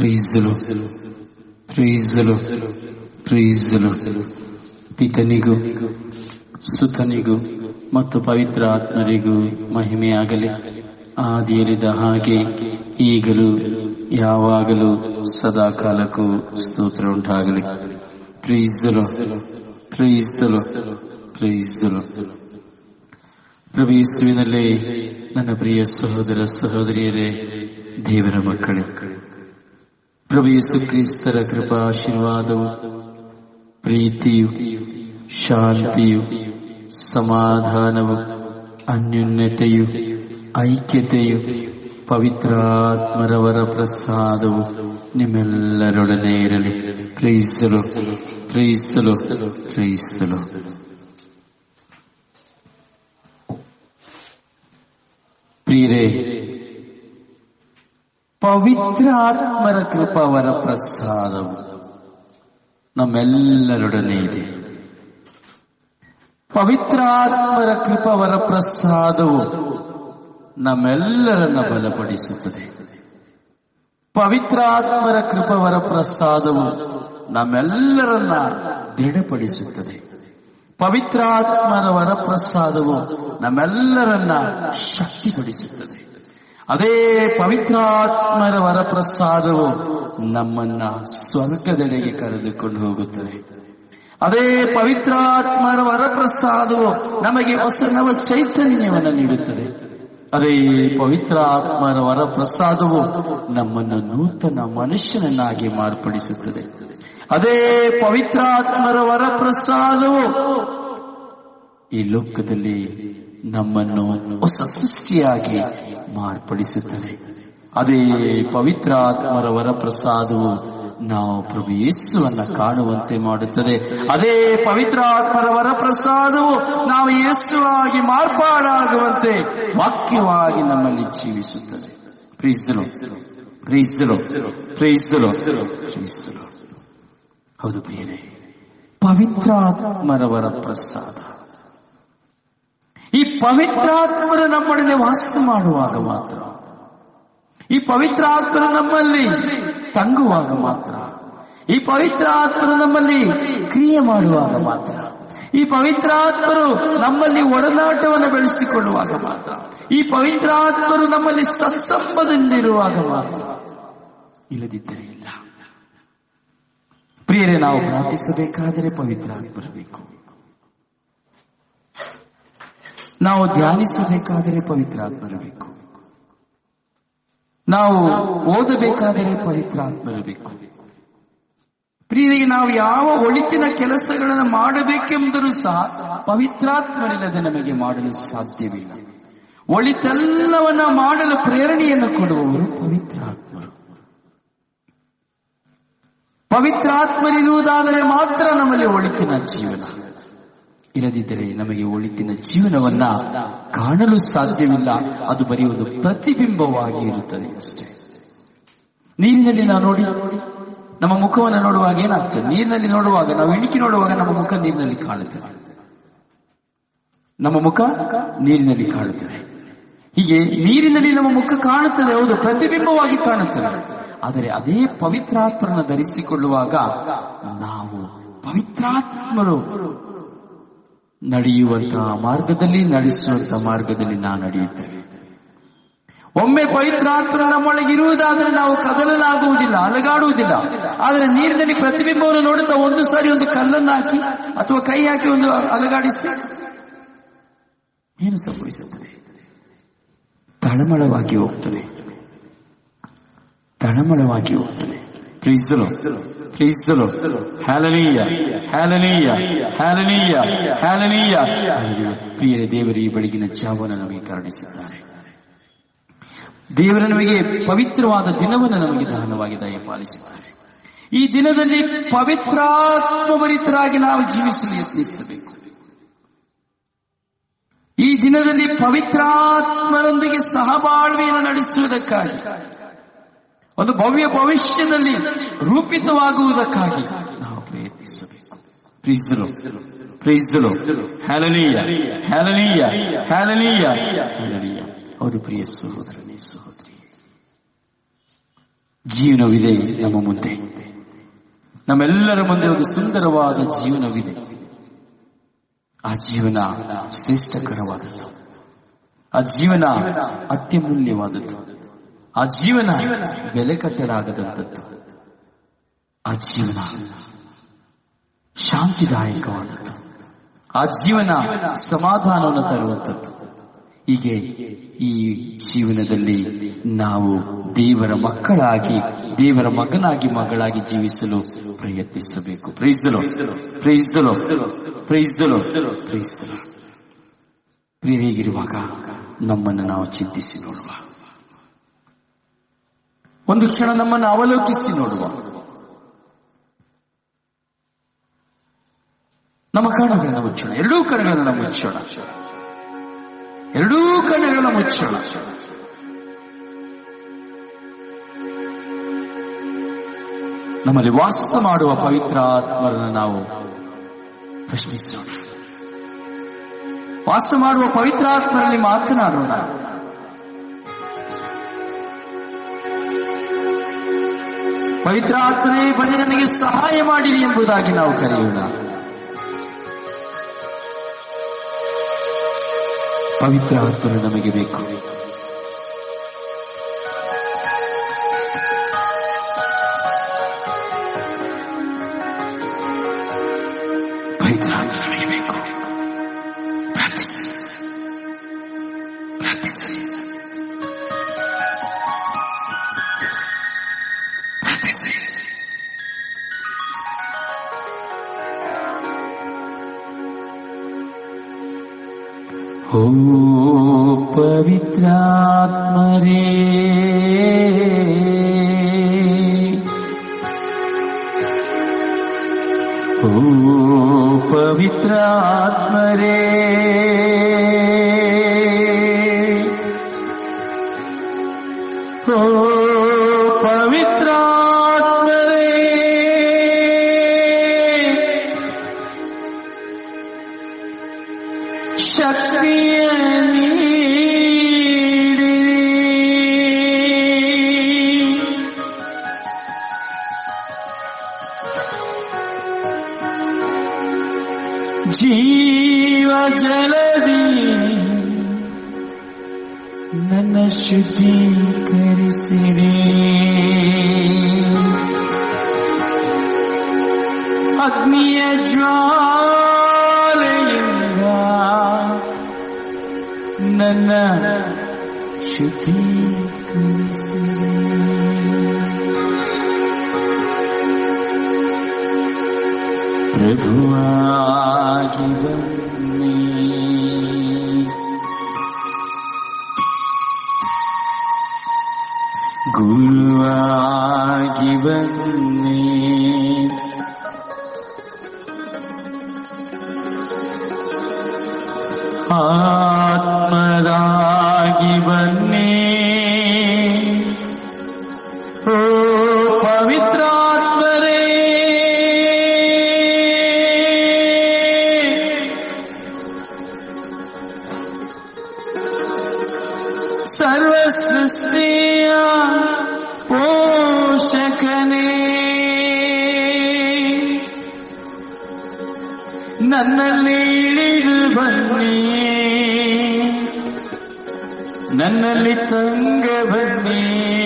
ಪ್ರೀಸಲು ಪ್ರೀಸಲು ಪ್ರೀಸಲು ಪಿತನಿಗೂ ಸುತನಿಗೂ ಮತ್ತು ಪವಿತ್ರ ಆತ್ಮರಿಗೂ ಮಹಿಮೆಯಾಗಲಿ ಆದಿಯಲ್ಲಿದ್ದ ಹಾಗೆ ಈಗಲೂ ಯಾವಾಗಲೂ ಸದಾ ಕಾಲಕ್ಕೂ ಸ್ತೋತ್ರ ಉಂಟಾಗಲಿ ಪ್ರೀಸಲು ಪ್ರೀಸಲು ಪ್ರೀಸಲು ಪ್ರಭು ಯೇಸುವಿನಲ್ಲಿ ನನ್ನ ಪ್ರಿಯ ಸಹೋದರ ಸಹೋದರಿಯರೇ ದೇವರ ಮಕ್ಕಳೇ ಪ್ರಭು ಯೇಸು ಕ್ರಿಸ್ತರ ಕೃಪಾ ಆಶೀರ್ವಾದವು ಪ್ರೀತಿಯು ಶಾಂತಿಯು ಸಮಾಧಾನವು ಅನ್ಯೋನ್ಯತೆಯು ಐಕ್ಯತೆಯು ಪವಿತ್ರಾತ್ಮರವರ ಪ್ರಸಾದವು ನಿಮ್ಮೆಲ್ಲರೊಡನೆ ಇರಲಿ ಪ್ರೀಸಲು ಪ್ರೀಸಲು ಪ್ರೀಸಲು ಪ್ರಿಯರೇ ಪವಿತ್ರ ಆತ್ಮರ ಕೃಪಾವರ ಪ್ರಸಾದವು ನಮ್ಮೆಲ್ಲರೊಡನೆ ಇದೆ ಪವಿತ್ರ ಆತ್ಮರ ಕೃಪಾವರ ಪ್ರಸಾದವು ನಮ್ಮೆಲ್ಲರನ್ನ ಬಲಪಡಿಸುತ್ತದೆ ಪವಿತ್ರ ಆತ್ಮರ ಕೃಪವರ ಪ್ರಸಾದವು ನಮ್ಮೆಲ್ಲರನ್ನ ದೃಢಪಡಿಸುತ್ತದೆ ಪವಿತ್ರ ಆತ್ಮರ ವರಪ್ರಸಾದವು ನಮ್ಮೆಲ್ಲರನ್ನ ಶಕ್ತಿಪಡಿಸುತ್ತದೆ ಅದೇ ಪವಿತ್ರಾತ್ಮರ ವರಪ್ರಸಾದವು ನಮ್ಮನ್ನ ಸ್ವರ್ಗದೆಡೆಗೆ ಕರೆದುಕೊಂಡು ಹೋಗುತ್ತದೆ ಅದೇ ಪವಿತ್ರಾತ್ಮರ ವರಪ್ರಸಾದವು ನಮಗೆ ಹೊಸ ನವ ಚೈತನ್ಯವನ್ನು ನೀಡುತ್ತದೆ ಅದೇ ಪವಿತ್ರ ಆತ್ಮರ ವರಪ್ರಸಾದವು ನಮ್ಮನ್ನು ನೂತನ ಮನುಷ್ಯನನ್ನಾಗಿ ಮಾರ್ಪಡಿಸುತ್ತದೆ ಅದೇ ಪವಿತ್ರಾತ್ಮರ ವರಪ್ರಸಾದವು ಈ ಲೋಕದಲ್ಲಿ ನಮ್ಮನ್ನು ಹೊಸ ಸೃಷ್ಟಿಯಾಗಿ ಮಾರ್ಪಡಿಸುತ್ತದೆ ಅದೇ ಪವಿತ್ರ ಆತ್ಮರ ವರಪ್ರಸಾದವು ನಾವು ಪ್ರಭು ಯೇಸುವನ್ನ ಕಾಣುವಂತೆ ಮಾಡುತ್ತದೆ ಅದೇ ಪವಿತ್ರ ಆತ್ಮರ ವರಪ್ರಸಾದವು ನಾವು ಯೇಸುವಾಗಿ ಮಾರ್ಪಾಡಾಗುವಂತೆ ವಾಕ್ಯವಾಗಿ ನಮ್ಮಲ್ಲಿ ಜೀವಿಸುತ್ತದೆ ಪ್ರೀಸಲು ಪ್ರೀಸಲು ಪ್ರೀಸಲು ಪ್ರೀಸಲು ಹೌದು ಪ್ರಿಯರೇ ಪವಿತ್ರಾತ್ಮರ ವರಪ್ರಸಾದ ಈ ಪವಿತ್ರಾತ್ಮರು ನಮ್ಮೊಡನೆ ವಾಸ ಮಾಡುವಾಗ ಮಾತ್ರ ಈ ಪವಿತ್ರ ಆತ್ಮರು ನಮ್ಮಲ್ಲಿ ತಂಗುವಾಗ ಮಾತ್ರ ಈ ಪವಿತ್ರ ಆತ್ಮರು ನಮ್ಮಲ್ಲಿ ಕ್ರಿಯೆ ಮಾಡುವಾಗ ಮಾತ್ರ ಈ ಪವಿತ್ರ ಆತ್ಮರು ನಮ್ಮಲ್ಲಿ ಒಡನಾಟವನ್ನು ಬೆಳೆಸಿಕೊಳ್ಳುವಾಗ ಮಾತ್ರ ಈ ಪವಿತ್ರ ಆತ್ಮರು ನಮ್ಮಲ್ಲಿ ಸತ್ಸಂಬದಿಂದಿರುವಾಗ ಮಾತ್ರ ಇಲ್ಲದಿದ್ದರೆ ಇಲ್ಲ ಪ್ರಿಯರೇ ನಾವು ಪ್ರಾರ್ಥಿಸಬೇಕಾದರೆ ಪವಿತ್ರ ಆತ್ಮರಬೇಕು ನಾವು ಧ್ಯಾನಿಸಬೇಕಾದರೆ ಪವಿತ್ರ ಆತ್ಮರಬೇಕು ನಾವು ಓದಬೇಕಾದರೆ ಪವಿತ್ರ ಆತ್ಮರಬೇಕು ಪ್ರಿಯರಿಗೆ ನಾವು ಯಾವ ಒಳಿತಿನ ಕೆಲಸಗಳನ್ನು ಮಾಡಬೇಕೆಂದರೂ ಸಹ ಪವಿತ್ರಾತ್ಮರಿಲ್ಲದೆ ನಮಗೆ ಮಾಡಲು ಸಾಧ್ಯವಿಲ್ಲ ಒಳಿತೆಲ್ಲವನ್ನ ಮಾಡಲು ಪ್ರೇರಣೆಯನ್ನು ಕೊಡುವವರು ಪವಿತ್ರಾತ್ಮರು ಪವಿತ್ರಾತ್ಮರಿರುವುದಾದರೆ ಮಾತ್ರ ನಮ್ಮಲ್ಲಿ ಒಳಿತಿನ ಜೀವನ ಇಲ್ಲದಿದ್ದರೆ ನಮಗೆ ಒಳಿತಿನ ಜೀವನವನ್ನ ಕಾಣಲು ಸಾಧ್ಯವಿಲ್ಲ ಅದು ಬರೀ ಒಂದು ಪ್ರತಿಬಿಂಬವಾಗಿ ಇರುತ್ತದೆ ಅಷ್ಟೇ ನೀರಿನಲ್ಲಿ ನಾವು ನೋಡಿ ನಮ್ಮ ಮುಖವನ್ನು ನೋಡುವಾಗ ಏನಾಗ್ತದೆ ನೀರಿನಲ್ಲಿ ನೋಡುವಾಗ ನಾವು ಇಣಿಕಿ ನೋಡುವಾಗ ನಮ್ಮ ಮುಖ ನೀರಿನಲ್ಲಿ ಕಾಣುತ್ತದೆ ನಮ್ಮ ಮುಖ ನೀರಿನಲ್ಲಿ ಕಾಣುತ್ತದೆ ಹೀಗೆ ನೀರಿನಲ್ಲಿ ನಮ್ಮ ಮುಖ ಕಾಣುತ್ತದೆ ಹೌದು ಪ್ರತಿಬಿಂಬವಾಗಿ ಕಾಣುತ್ತದೆ ಆದರೆ ಅದೇ ಪವಿತ್ರಾತ್ಮರನ್ನು ಧರಿಸಿಕೊಳ್ಳುವಾಗ ನಾವು ಪವಿತ್ರಾತ್ಮರು ನಡೆಯುವಂತಹ ಮಾರ್ಗದಲ್ಲಿ ನಡೆಸುವಂತಹ ಮಾರ್ಗದಲ್ಲಿ ನಾವು ನಡೆಯುತ್ತೇವೆ ಒಮ್ಮೆ ಪವಿತ್ರಾತ್ಮ ನಮ್ಮೊಳಗೆ ಇರುವುದಾದರೆ ನಾವು ಕದಲಲಾಗುವುದಿಲ್ಲ ಅಲಗಾಡುವುದಿಲ್ಲ ಆದರೆ ನೀರಿನಲ್ಲಿ ಪ್ರತಿಬಿಂಬವನ್ನು ನೋಡುತ್ತಾ ಒಂದು ಸಾರಿ ಒಂದು ಕಲ್ಲನ್ನು ಹಾಕಿ ಅಥವಾ ಕೈ ಹಾಕಿ ಒಂದು ಅಲಗಾಡಿಸಿ ಏನು ಸಂಭವಿಸುತ್ತದೆ ತಳಮಳವಾಗಿ ಹೋಗ್ತದೆ ತಳಮಳವಾಗಿ ಹೋಗ್ತದೆ ಪ್ರೀಸಲು ಪ್ರೀಸಲು ಹ್ಯಾಲನೀಯ ಹ್ಯಾಲನೀಯ ಹ್ಯಾಲನೀಯ ಹ್ಯಾಲನೀಯ ಪ್ರಿಯರೇ ದೇವರು ಈ ಬೆಳಗಿನ ಜಾವನ ನಮಗೆ ಕರುಣಿಸಿದ್ದಾರೆ ದೇವರ ನಮಗೆ ಪವಿತ್ರವಾದ ದಿನವನ್ನು ನಮಗೆ ದಾನವಾಗಿ ದಯಪಾಲಿಸಿದ್ದಾರೆ ಈ ದಿನದಲ್ಲಿ ಪವಿತ್ರಾತ್ಮಭರಿತರಾಗಿ ನಾವು ಜೀವಿಸಲು ಯತ್ನಿಸಬೇಕು ಈ ದಿನದಲ್ಲಿ ಪವಿತ್ರಾತ್ಮರೊಂದಿಗೆ ಸಹಬಾಳ್ವೆಯನ್ನು ನಡೆಸುವುದಕ್ಕಾಗಿ ಒಂದು ಭವ್ಯ ಭವಿಷ್ಯದಲ್ಲಿ ರೂಪಿತವಾಗುವುದಕ್ಕಾಗಿ ನಾವು ಪ್ರಯತ್ನಿಸಬೇಕು ಪ್ರೀಸಲು ಪ್ರೀಸಲು ಹ್ಯಾಲನೀಯ ಹ್ಯಾಲನೀಯ ಹ್ಯಾಲನೀಯ ಹ್ಯಾಲನೀಯ ಹೌದು ಪ್ರಿಯ ಸಹೋದರನೇ ಸಹೋದರಿ ಜೀವನವಿದೆ ನಮ್ಮ ಮುಂದೆ ನಮ್ಮೆಲ್ಲರ ಮುಂದೆ ಒಂದು ಸುಂದರವಾದ ಜೀವನವಿದೆ ಆ ಜೀವನ ಶ್ರೇಷ್ಠಕರವಾದದ್ದು ಆ ಜೀವನ ಅತ್ಯಮೂಲ್ಯವಾದದ್ದು ಆ ಜೀವನ ಬೆಲೆ ಕಟ್ಟಲಾಗದಂಥದ್ದು ಆ ಜೀವನ ಶಾಂತಿದಾಯಕವಾದದ್ದು ಆ ಜೀವನ ಸಮಾಧಾನವನ್ನು ತರುವಂಥದ್ದು ಹೀಗೆ ಈ ಜೀವನದಲ್ಲಿ ನಾವು ದೇವರ ಮಕ್ಕಳಾಗಿ ದೇವರ ಮಗನಾಗಿ ಮಗಳಾಗಿ ಜೀವಿಸಲು ಪ್ರಯತ್ನಿಸಬೇಕು ಪ್ರೈಸಲು ಪ್ರೈಸಲು ಪ್ರೈಸಲು ಪ್ರೈಸಲು ಪ್ರಿಯರಿಗಿರುವಾಗ ನಮ್ಮನ್ನು ನಾವು ಚಿಂತಿಸಿ ನೋಡುವ ಒಂದು ಕ್ಷಣ ನಮ್ಮನ್ನು ಅವಲೋಕಿಸಿ ನೋಡುವ ನಮ್ಮ ಕಣ್ಣುಗಳನ್ನ ಮುಚ್ಚೋಣ ಎರಡೂ ಕಣ್ಣುಗಳನ್ನ ಮುಚ್ಚೋಣ ಎರಡೂ ಕಣ್ಣುಗಳನ್ನ ಮುಚ್ಚೋಣ ನಮ್ಮಲ್ಲಿ ವಾಸ ಮಾಡುವ ಪವಿತ್ರ ಆತ್ಮರನ್ನು ನಾವು ಪ್ರಶ್ನಿಸೋಣ ವಾಸ ಮಾಡುವ ಪವಿತ್ರ ಆತ್ಮರಲ್ಲಿ ಮಾತನಾಡೋಣ ಪವಿತ್ರ ಆತ್ಮನೇ ಬನ್ನಿ ನನಗೆ ಸಹಾಯ ಮಾಡಿರಿ ಎಂಬುದಾಗಿ ನಾವು ಕರೆಯೋಣ ಪವಿತ್ರ ಆತ್ಮರು ನಮಗೆ ಬೇಕು ಪವಿತ್ರ ಆತ್ಮ ನಮಗೆ ಬೇಕು ಪ್ರಾರ್ಥಿಸಿ ಪ್ರಾರ್ಥಿಸಿ ಪ್ರಾರ್ಥಿಸಿ ಓ ಪವಿತ್ರಾತ್ಮರೇ ಓ ಪವಿತ್ರಾತ್ಮರೇ ಓ ಪವಿತ್ರಾತ್ಮರೇ ಶಕ್ತಿಯ ನೀಡಿರಿ ಜೀವ ಜಲದಿ ನನ್ನ ಶುದ್ಧೀಕರಿಸಿರಿ ಅಗ್ನಿಯ ಜ್ವಾಲೆಯಿಂದ ನನ್ನ ಶುದ್ಧೀಕರಿಸಿರಿ ಪ್ರಭುವಾಗಿ ಬನ್ನಿ ಗುರುವಾಗಿ ಬನ್ನಿ ಆತ್ಮರಾಗಿ ಬನ್ನಿ ಓ ಪವಿತ್ರಾತ್ಮರೇ ಸರ್ವ ಸೃಷ್ಟಿಯ ಪೋಷಕನೇ ನನ್ನಲ್ಲಿ ಇಳಿದು ಬನ್ನಿ ನನ್ನಲ್ಲಿ ತಂಗ ಬನ್ನಿ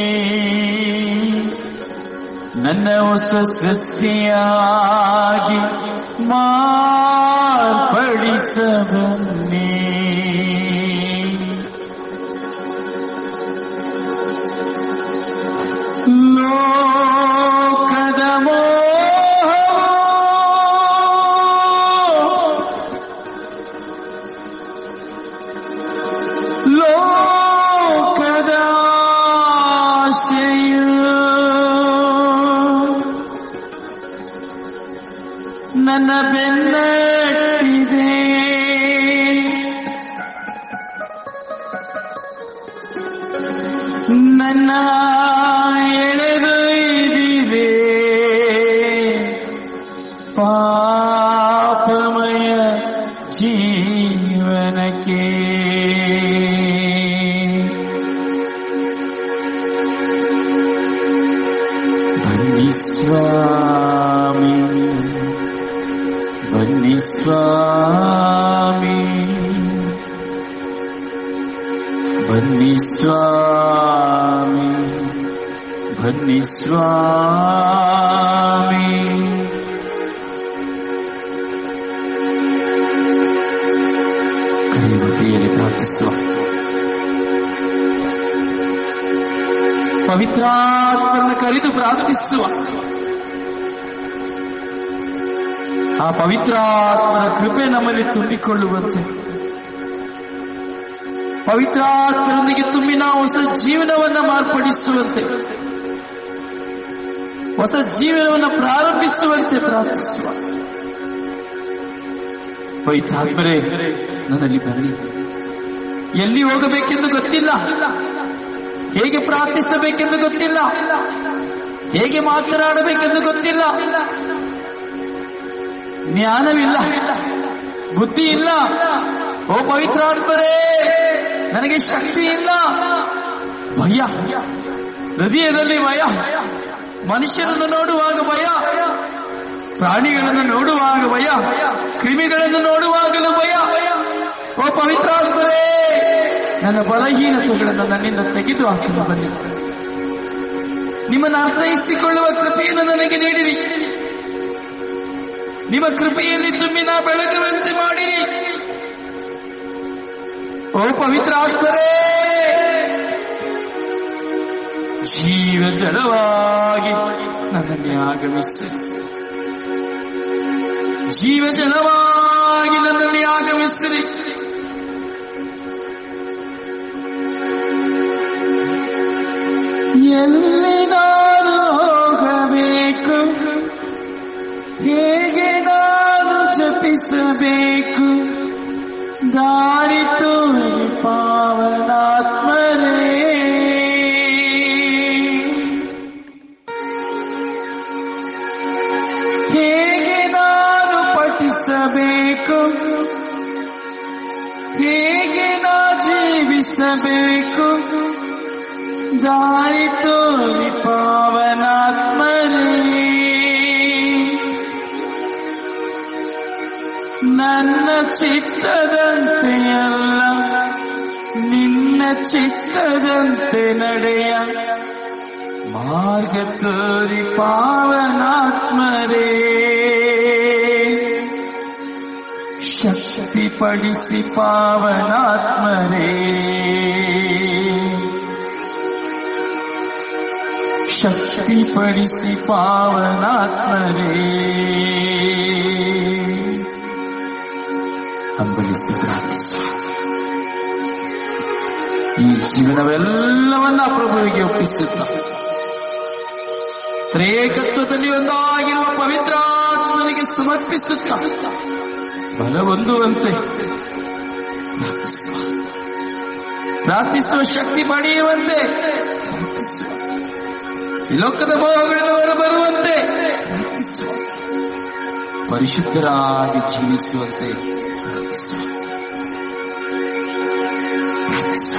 ನನ್ನ ಹೊಸ ಸೃಷ್ಟಿಯಾಗಿ ಮಾರ್ಪಡಿಸ ಬನ್ನಿ ಲೋಕದ ಮೋಹವು ಲೋಕದ ಆಶೆಯು ನನ್ನ ಬೆನ್ನಟ್ಟಿದೆ ನನ್ನ ಎಳೆದೊಯ್ದಿದೆ ಪಾಪಮಯ ಜೀವನಕ್ಕೆ ಬನ್ನಿ ಸ್ವಾಮಿ ಬನ್ನಿ ಸ್ವಾಮಿ ಬನ್ನಿ ಸ್ವಾಮಿ ಬನ್ನಿ ಸ್ವಾಮಿ ಕೈಯಲ್ಲಿ ಪ್ರಾರ್ಥಿಸುವ ಪವಿತ್ರಾತ್ಮನ ಕರೆದು ಪ್ರಾರ್ಥಿಸುವ ಆ ಪವಿತ್ರಾತ್ಮನ ಕೃಪೆ ನಮ್ಮಲ್ಲಿ ತುಂಬಿಕೊಳ್ಳುವಂತೆ ಪವಿತ್ರಾತ್ಮರೊಂದಿಗೆ ತುಂಬಿ ನಾವು ಹೊಸ ಜೀವನವನ್ನ ಮಾರ್ಪಡಿಸುವಂತೆ ಹೊಸ ಜೀವನವನ್ನು ಪ್ರಾರಂಭಿಸುವಂತೆ ಪ್ರಾರ್ಥಿಸುವ ಪವಿತ್ರಾತ್ಮರೇ ನನ್ನಲ್ಲಿ ಬರಲಿ ಎಲ್ಲಿ ಹೋಗಬೇಕೆಂದು ಗೊತ್ತಿಲ್ಲ ಹೇಗೆ ಪ್ರಾರ್ಥಿಸಬೇಕೆಂದು ಗೊತ್ತಿಲ್ಲ ಹೇಗೆ ಮಾತನಾಡಬೇಕೆಂದು ಗೊತ್ತಿಲ್ಲ ಜ್ಞಾನವಿಲ್ಲ ಬುದ್ಧಿ ಇಲ್ಲ ಓ ಪವಿತ್ರಾತ್ಮರೇ ನನಗೆ ಶಕ್ತಿ ಇಲ್ಲ ಭಯ ಹೃದಯದಲ್ಲಿ ಭಯ ಮನುಷ್ಯರನ್ನು ನೋಡುವಾಗ ಭಯ ಪ್ರಾಣಿಗಳನ್ನು ನೋಡುವಾಗ ಭಯ ಕ್ರಿಮಿಗಳನ್ನು ನೋಡುವಾಗಲೂ ಭಯ ಓ ಪವಿತ್ರಾತ್ಮರೇ ನನ್ನ ಬಲಹೀನತೆಗಳನ್ನು ನನ್ನಿಂದ ತೆಗೆದು ಹಾಕಲು ಬನ್ನಿ ನಿಮ್ಮನ್ನು ಅರ್ಥೈಸಿಕೊಳ್ಳುವ ಕೃಪೆಯನ್ನು ನನಗೆ ನೀಡಿರಿ ನಿಮ್ಮ ಕೃಪೆಯಲ್ಲಿ ತುಂಬಿ ನಾ ಬೆಳಗುವಂತೆ ಮಾಡಿರಿ ಓ ಪವಿತ್ರ ಆತ್ಮರೇ ಜೀವ ಜಲವಾಗಿ ನನ್ನಲ್ಲಿ ಆಗಮಿಸಿ ಜೀವ ಜಲವಾಗಿ ನನ್ನಲ್ಲಿ ಆಗಮಿಸಿರಿ ಎಲ್ಲಿ ನಾನು ಹೋಗಬೇಕು ಹೇಗೆ ನಾನು ಜಪಿಸಬೇಕು ದಾರಿ ತೋರಿ ಪಾವನಾತ್ಮರೇ ಹೇಗೆ ನಾನು ಪಠಿಸಬೇಕು ಹೇಗೆ ನಾ ಜೀವಿಸಬೇಕು ದಾರಿ ತೋರಿ ಪಾವನಾತ್ಮರೇ ನನ್ನ ಚಿತ್ತದಂತೆ ಅಲ್ಲ ನಿನ್ನ ಚಿತ್ತದಂತೆ ನಡೆಯ ಮಾರ್ಗ ತೋರಿ ಪಾವನಾತ್ಮರೇ ಶಕ್ತಿ ಪಡಿಸಿ ಪಾವನಾತ್ಮರೇ ಶಕ್ತಿ ಪಡಿಸಿ ಪಾವನಾತ್ಮರೇ ಹಂಬಲಿಸಿ ಪ್ರಾರ್ಥಿಸುವ ಈ ಜೀವನವೆಲ್ಲವನ್ನ ಪ್ರಭುವಿಗೆ ಒಪ್ಪಿಸುತ್ತ ತ್ರೇಕತ್ವದಲ್ಲಿ ಒಂದಾಗಿರುವ ಪವಿತ್ರಾತ್ಮನಿಗೆ ಸಮರ್ಪಿಸುತ್ತ ಬಲ ಹೊಂದುವಂತೆ ಪ್ರಾರ್ಥಿಸುವ ಪ್ರಾರ್ಥಿಸುವ ಶಕ್ತಿ ಪಡೆಯುವಂತೆ ಪ್ರಾರ್ಥಿಸುವ ಈ ಲೋಕದ ಮೋಹಗಳಿಂದ ಹೊರಬರುವಂತೆ ಪ್ರಾರ್ಥಿಸುವ ಪರಿಶುದ್ಧರಾಗಿ ಜೀವಿಸುವಂತೆ ಪ್ರಾರ್ಥಿಸುವ ಪ್ರಾರ್ಥಿಸುವ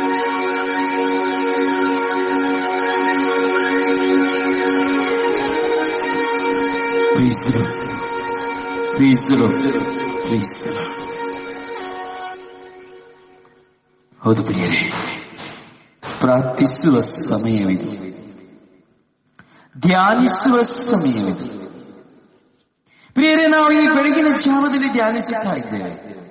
Praise the Lord. Praise the Lord. Praise the Lord. ಹೌದು ಪ್ರಿಯರೇ ಪ್ರಾರ್ಥಿಸುವ ಸಮಯವಿದು ಧ್ಯಾನಿಸುವ ಸಮಯವಿದು ಪ್ರಿಯರೇ ನಾವು ಈ ಬೆಳಗಿನ ಜಾವದಲ್ಲಿ ಧ್ಯಾನಿಸುತ್ತಾ ಇದ್ದೇವೆ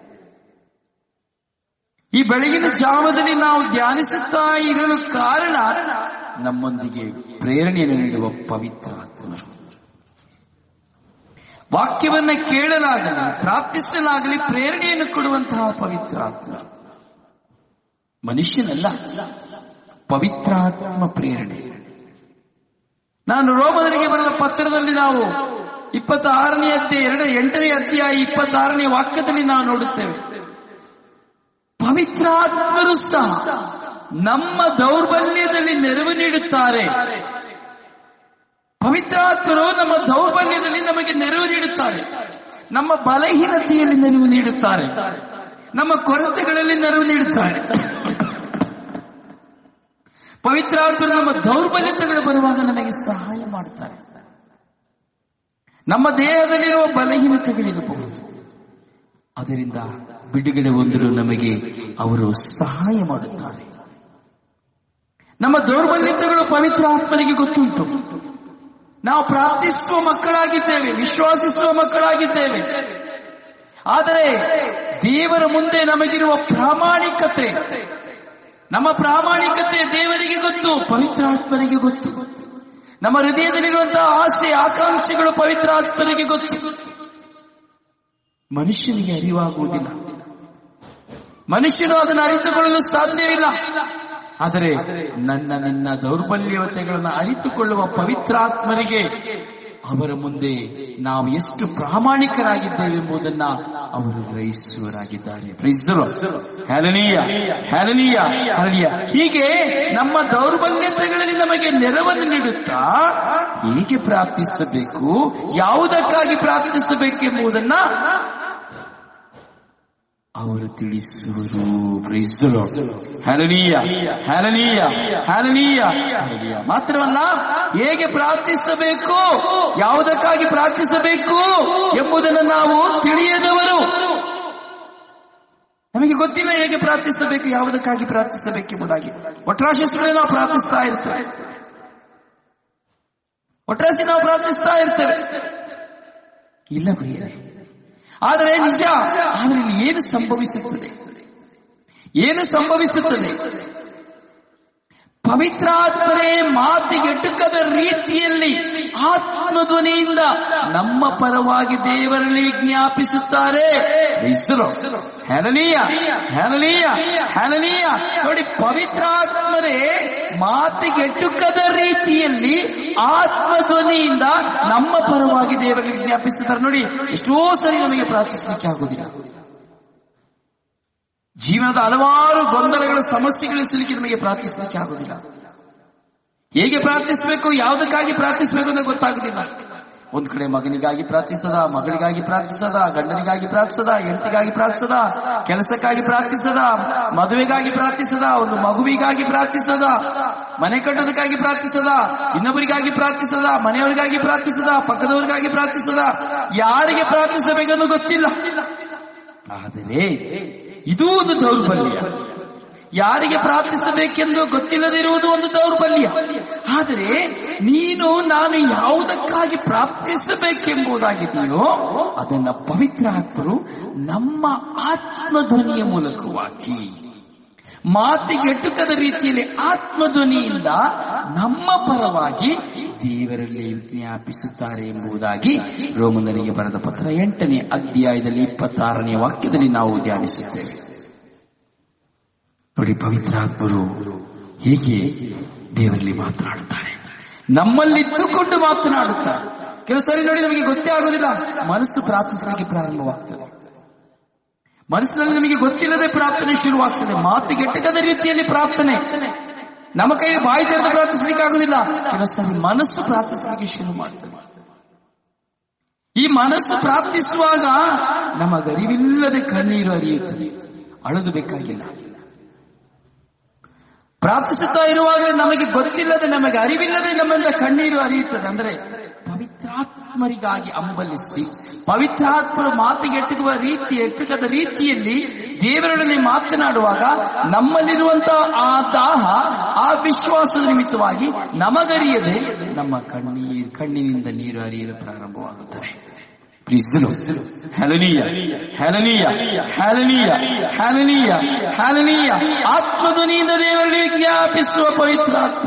ಈ ಬೆಳಗಿನ ಜಾವದಲ್ಲಿ ನಾವು ಧ್ಯಾನಿಸುತ್ತಾ ಇರಲು ಕಾರಣ ನಮ್ಮೊಂದಿಗೆ ಪ್ರೇರಣೆಯನ್ನು ನೀಡುವ ಪವಿತ್ರ ಆತ್ಮರು ವಾಕ್ಯವನ್ನ ಕೇಳಲಾಗಲಿ ಪ್ರಾರ್ಥಿಸಲಾಗಲಿ ಪ್ರೇರಣೆಯನ್ನು ಕೊಡುವಂತಹ ಪವಿತ್ರ ಆತ್ಮ ಮನುಷ್ಯನಲ್ಲ ಪವಿತ್ರಾತ್ಮ ಪ್ರೇರಣೆ ನಾನು ರೋಮದರಿಗೆ ಬರೆದ ಪತ್ರದಲ್ಲಿ ನಾವು ಇಪ್ಪತ್ತಾರನೇ ಅಧ್ಯಾಯ ಎರಡು ಎಂಟನೇ ಅಧ್ಯಾಯ ಇಪ್ಪತ್ತಾರನೇ ವಾಕ್ಯದಲ್ಲಿ ನಾವು ನೋಡುತ್ತೇವೆ ಪವಿತ್ರಾತ್ಮರು ಸಹ ನಮ್ಮ ದೌರ್ಬಲ್ಯದಲ್ಲಿ ನೆರವು ನೀಡುತ್ತಾರೆ ಪವಿತ್ರಾತ್ಮರು ನಮ್ಮ ದೌರ್ಬಲ್ಯದಲ್ಲಿ ನಮಗೆ ನೆರವು ನೀಡುತ್ತಾರೆ ನಮ್ಮ ಬಲಹೀನತೆಯಲ್ಲಿ ನೆರವು ನೀಡುತ್ತಾರೆ ನಮ್ಮ ಕೊರತೆಗಳಲ್ಲಿ ನೆರವು ನೀಡುತ್ತಾರೆ ಪವಿತ್ರಾತ್ಮರು ನಮ್ಮ ದೌರ್ಬಲ್ಯತೆಗಳು ಬರುವಾಗ ನಮಗೆ ಸಹಾಯ ಮಾಡ್ತಾರೆ ನಮ್ಮ ದೇಹದಲ್ಲಿರುವ ಬಲಹೀನತೆಗಳಿರಬಹುದು ಅದರಿಂದ ಬಿಡುಗಡೆ ಹೊಂದಲು ನಮಗೆ ಅವರು ಸಹಾಯ ಮಾಡುತ್ತಾರೆ ನಮ್ಮ ದೌರ್ಬಲ್ಯತೆಗಳು ಪವಿತ್ರ ಆತ್ಮನಿಗೆ ಗೊತ್ತುಂಟು ನಾವು ಪ್ರಾರ್ಥಿಸುವ ಮಕ್ಕಳಾಗಿದ್ದೇವೆ ವಿಶ್ವಾಸಿಸುವ ಮಕ್ಕಳಾಗಿದ್ದೇವೆ ಆದರೆ ದೇವರ ಮುಂದೆ ನಮಗಿರುವ ಪ್ರಾಮಾಣಿಕತೆ ನಮ್ಮ ಪ್ರಾಮಾಣಿಕತೆ ದೇವರಿಗೆ ಗೊತ್ತು ಪವಿತ್ರ ಆತ್ಮನಿಗೆ ಗೊತ್ತು ನಮ್ಮ ಹೃದಯದಲ್ಲಿರುವಂತಹ ಆಸೆ ಆಕಾಂಕ್ಷೆಗಳು ಪವಿತ್ರ ಆತ್ಮನಿಗೆ ಗೊತ್ತು ಮನುಷ್ಯನಿಗೆ ಅರಿವಾಗುವುದಿಲ್ಲ ಮನುಷ್ಯನು ಅದನ್ನು ಅರಿತುಕೊಳ್ಳಲು ಸಾಧ್ಯವಿಲ್ಲ ಆದರೆ ನನ್ನ ನಿನ್ನ ದೌರ್ಬಲ್ಯತೆಗಳನ್ನು ಅರಿತುಕೊಳ್ಳುವ ಪವಿತ್ರಾತ್ಮನಿಗೆ ಅವರ ಮುಂದೆ ನಾವು ಎಷ್ಟು ಪ್ರಾಮಾಣಿಕರಾಗಿದ್ದೇವೆ ಎಂಬುದನ್ನ ಅವರು ಗ್ರಹಿಸುವರಾಗಿದ್ದಾರೆ ಹ್ಯಾಲನೀಯ ಹ್ಯಾಲನೀಯ ಹ್ಯಾಲನೀಯ ಹೀಗೆ ನಮ್ಮ ದೌರ್ಬಲ್ಯತೆಗಳಲ್ಲಿ ನಮಗೆ ನೆರವನ್ನು ನೀಡುತ್ತಾ ಹೇಗೆ ಪ್ರಾರ್ಥಿಸಬೇಕು ಯಾವುದಕ್ಕಾಗಿ ಪ್ರಾರ್ಥಿಸಬೇಕೆಂಬುದನ್ನ ಅವರು ತಿಳಿಸುವರು ಪ್ರೀಸಲು ಹ್ಯಾಲನೀಯ ಹ್ಯಾಲನೀಯ ಹ್ಯಾಲನೀಯ ಹ್ಯಾಲನೀಯ ಮಾತ್ರವಲ್ಲ ಹೇಗೆ ಪ್ರಾರ್ಥಿಸಬೇಕು ಯಾವುದಕ್ಕಾಗಿ ಪ್ರಾರ್ಥಿಸಬೇಕು ಎಂಬುದನ್ನು ನಾವು ತಿಳಿಯದವರು ನಮಗೆ ಗೊತ್ತಿಲ್ಲ ಹೇಗೆ ಪ್ರಾರ್ಥಿಸಬೇಕು ಯಾವುದಕ್ಕಾಗಿ ಪ್ರಾರ್ಥಿಸಬೇಕೆಂಬುದಾಗಿ ಒಟ್ರಾಶಿಸುಗಳೇ ನಾವು ಪ್ರಾರ್ಥಿಸ್ತಾ ಇರ್ತೇವೆ ಒಟ್ರಾಸಿ ನಾವು ಪ್ರಾರ್ಥಿಸ್ತಾ ಇರ್ತೇವೆ ಇಲ್ಲ ಪ್ರಿಯರೇ ಆದರೆ ನಿಜ ಆದರೆ ಇಲ್ಲಿ ಏನು ಸಂಭವಿಸುತ್ತದೆ ಏನು ಸಂಭವಿಸುತ್ತದೆ ಪವಿತ್ರಾತ್ಮರೇ ಮಾತಿಗೆಟುಕದ ರೀತಿಯಲ್ಲಿ ಆತ್ಮಧ್ವನಿಯಿಂದ ನಮ್ಮ ಪರವಾಗಿ ದೇವರಲ್ಲಿ ವಿಜ್ಞಾಪಿಸುತ್ತಾರೆ ಹೆಲನೀಯ ಹೆಲನೀಯ ಹೆಲನೀಯ ನೋಡಿ ಪವಿತ್ರಾತ್ಮರೇ ಮಾತಿಗೆಟುಕದ ರೀತಿಯಲ್ಲಿ ಆತ್ಮಧ್ವನಿಯಿಂದ ನಮ್ಮ ಪರವಾಗಿ ದೇವರಲ್ಲಿ ವಿಜ್ಞಾಪಿಸುತ್ತಾರೆ ನೋಡಿ ಎಷ್ಟೋ ಸರಿ ನಮಗೆ ಪ್ರಾರ್ಥಿಸಲಿಕ್ಕೆ ಆಗುವುದಿಲ್ಲ ಜೀವನದ ಹಲವಾರು ಗೊಂದಲಗಳ ಸಮಸ್ಯೆಗಳ ಸಿಲುಕಿ ನಮಗೆ ಪ್ರಾರ್ಥಿಸಲಿಕ್ಕೆ ಆಗುದಿಲ್ಲ ಹೇಗೆ ಪ್ರಾರ್ಥಿಸಬೇಕು ಯಾವುದಕ್ಕಾಗಿ ಪ್ರಾರ್ಥಿಸಬೇಕು ಅಂತ ಗೊತ್ತಾಗುದಿಲ್ಲ ಒಂದ್ ಕಡೆ ಮಗನಿಗಾಗಿ ಪ್ರಾರ್ಥಿಸದ ಮಗಳಿಗಾಗಿ ಪ್ರಾರ್ಥಿಸದ ಗಂಡನಿಗಾಗಿ ಪ್ರಾರ್ಥಿಸದ ಹೆಂಡತಿಗಾಗಿ ಪ್ರಾರ್ಥಿಸದ ಕೆಲಸಕ್ಕಾಗಿ ಪ್ರಾರ್ಥಿಸದ ಮದುವೆಗಾಗಿ ಪ್ರಾರ್ಥಿಸದ ಒಂದು ಮಗುವಿಗಾಗಿ ಪ್ರಾರ್ಥಿಸದ ಮನೆ ಕಟ್ಟೋದಕ್ಕಾಗಿ ಪ್ರಾರ್ಥಿಸದ ಇನ್ನೊಬ್ಬರಿಗಾಗಿ ಪ್ರಾರ್ಥಿಸದ ಮನೆಯವರಿಗಾಗಿ ಪ್ರಾರ್ಥಿಸದ ಪಕ್ಕದವರಿಗಾಗಿ ಪ್ರಾರ್ಥಿಸದ ಯಾರಿಗೆ ಪ್ರಾರ್ಥಿಸಬೇಕನ್ನು ಗೊತ್ತಿಲ್ಲ ಆದರೆ ಇದೂ ಒಂದು ದೌರ್ಬಲ್ಯ ಯಾರಿಗೆ ಪ್ರಾರ್ಥಿಸಬೇಕೆಂದು ಗೊತ್ತಿಲ್ಲದಿರುವುದು ಒಂದು ದೌರ್ಬಲ್ಯ ಆದರೆ ನೀನು ನಾನು ಯಾವುದಕ್ಕಾಗಿ ಪ್ರಾರ್ಥಿಸಬೇಕೆಂಬುದಾಗಿದೆಯೋ ಅದನ್ನ ಪವಿತ್ರ ಆತ್ಮರು ನಮ್ಮ ಆತ್ಮಧ್ವನಿಯ ಮೂಲಕವಾಗಿ ಮಾತಿಗೆಟುಕದ ರೀತಿಯಲ್ಲಿ ಆತ್ಮಧ್ವನಿಯಿಂದ ನಮ್ಮ ಪರವಾಗಿ ದೇವರಲ್ಲಿ ವಿಜ್ಞಾಪಿಸುತ್ತಾರೆ ಎಂಬುದಾಗಿ ರೋಮನರಿಗೆ ಬರೆದ ಪತ್ರ ಎಂಟನೇ ಅಧ್ಯಾಯದಲ್ಲಿ ಇಪ್ಪತ್ತಾರನೇ ವಾಕ್ಯದಲ್ಲಿ ನಾವು ಧ್ಯಾನಿಸುತ್ತೇವೆ ನೋಡಿ ಪವಿತ್ರಾತ್ಮರು ಹೇಗೆ ದೇವರಲ್ಲಿ ಮಾತನಾಡುತ್ತಾರೆ ನಮ್ಮಲ್ಲಿದ್ದುಕೊಂಡು ಮಾತನಾಡುತ್ತಾರೆ ಕೆಲವು ಸರಿ ನೋಡಿ ನಮಗೆ ಗೊತ್ತೇ ಆಗೋದಿಲ್ಲ ಮನಸ್ಸು ಪ್ರಾರ್ಥಿಸಲಿಕ್ಕೆ ಪ್ರಾರಂಭವಾಗ್ತದೆ ಮನಸ್ಸಿನಲ್ಲಿ ನಮಗೆ ಗೊತ್ತಿಲ್ಲದೆ ಪ್ರಾರ್ಥನೆ ಶುರುವಾಗ್ತದೆ ಮಾತಿಗೆಟ್ಟಕದ ರೀತಿಯಲ್ಲಿ ಪ್ರಾರ್ಥನೆ ನಮ್ಮ ಕೈ ಬಾಯಿ ತೆರೆದು ಪ್ರಾರ್ಥಿಸಲಿಕ್ಕೆ ಆಗುದಿಲ್ಲ ಕೆಲವು ಸರಿ ಮನಸ್ಸು ಪ್ರಾರ್ಥಿಸಲಿಕ್ಕೆ ಶುರು ಮಾಡ್ತದೆ ಈ ಮನಸ್ಸು ಪ್ರಾರ್ಥಿಸುವಾಗ ನಮಗರಿವಿಲ್ಲದೆ ಕಣ್ಣೀರು ಹರಿಯುತ್ತದೆ ಅಳದು ಬೇಕಾಗಿಲ್ಲ ಪ್ರಾರ್ಥಿಸುತ್ತಾ ಇರುವಾಗ ನಮಗೆ ಗೊತ್ತಿಲ್ಲದೆ ನಮಗೆ ಅರಿವಿಲ್ಲದೆ ನಮ್ಮಿಂದ ಕಣ್ಣೀರು ಹರಿಯುತ್ತದೆ ಅಂದ್ರೆ ಪವಿತ್ರಾತ್ಮರಿಗಾಗಿ ಅಂಬಲಿಸಿ ಪವಿತ್ರಾತ್ಮರ ಮಾತಿಗೆ ಎಟ್ಟುಕುವ ರೀತಿ ಎಟ್ಟುಕದ ರೀತಿಯಲ್ಲಿ ದೇವರೊಡನೆ ಮಾತನಾಡುವಾಗ ನಮ್ಮಲ್ಲಿರುವಂತಹ ಆ ದಾಹ ಆ ವಿಶ್ವಾಸದ ನಿಮಿತ್ತವಾಗಿ ನಮಗರಿಯದೆ ನಮ್ಮ ಕಣ್ಣೀರ್ ಕಣ್ಣಿನಿಂದ ನೀರು ಹರಿಯಲು ಪ್ರಾರಂಭವಾಗುತ್ತದೆ ಹ್ಯಾಲನೀಯ ಹ್ಯಾಲನೀಯ ಹ್ಯಾಲನೀಯ ಹ್ಯಾಲನೀಯ ಹ್ಯಾಲನೀಯ ಆತ್ಮಧ್ವನಿಯಿಂದ ದೇವರಲ್ಲಿ ವಿಜ್ಞಾಪಿಸುವ ಪವಿತ್ರಾತ್ಮ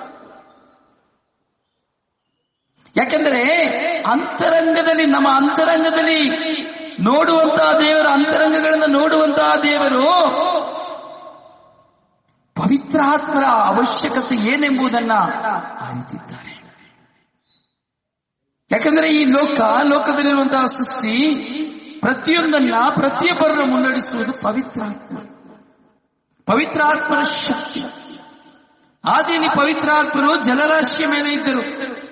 ಯಾಕೆಂದರೆ ಅಂತರಂಗದಲ್ಲಿ ನಮ್ಮ ಅಂತರಂಗದಲ್ಲಿ ನೋಡುವಂತಹ ದೇವರು ಅಂತರಂಗಗಳನ್ನು ನೋಡುವಂತಹ ದೇವರು ಪವಿತ್ರಾತ್ಮರ ಅವಶ್ಯಕತೆ ಏನೆಂಬುದನ್ನ ಅರಿತಿದ್ದಾರೆ ಯಾಕಂದ್ರೆ ಈ ಲೋಕ ಲೋಕದಲ್ಲಿರುವಂತಹ ಸೃಷ್ಟಿ ಪ್ರತಿಯೊಂದನ್ನ ಪ್ರತಿಯೊಬ್ಬರನ್ನು ಮುನ್ನಡೆಸುವುದು ಪವಿತ್ರಾತ್ಮ ಪವಿತ್ರಾತ್ಮರ ಶಕ್ತಿ ಆದಿಯಲ್ಲಿ ಪವಿತ್ರಾತ್ಮರು ಜಲರಾಶಿಯ ಮೇಲೆ ಇದ್ದರು